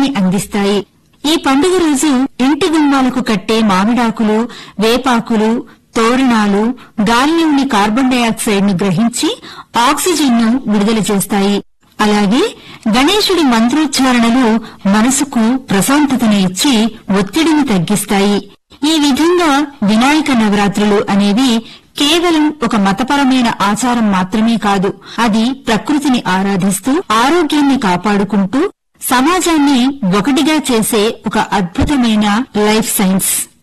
శక్తిని అందిస్తాయి ఈ పండుగ రోజు ఇంటి గుమ్మాలకు కట్టే మామిడాకులు వేపాకులు తోరణాలు గాలిలోని కార్బన్ డయాక్సైడ్ ను గ్రహించి ఆక్సిజన్ ను విడుదల చేస్తాయి అలాగే గణేశుడి మంత్రోచ్చారణలు మనసుకు ప్రశాంతతను ఇచ్చి ఒత్తిడిని తగ్గిస్తాయి ఈ విధంగా వినాయక నవరాత్రులు అనేవి కేవలం ఒక మతపరమైన ఆచారం మాత్రమే కాదు అది ప్రకృతిని ఆరాధిస్తూ ఆరోగ్యాన్ని కాపాడుకుంటూ సమాజాన్ని ఒకటిగా చేసే ఒక అద్భుతమైన లైఫ్ సైన్స్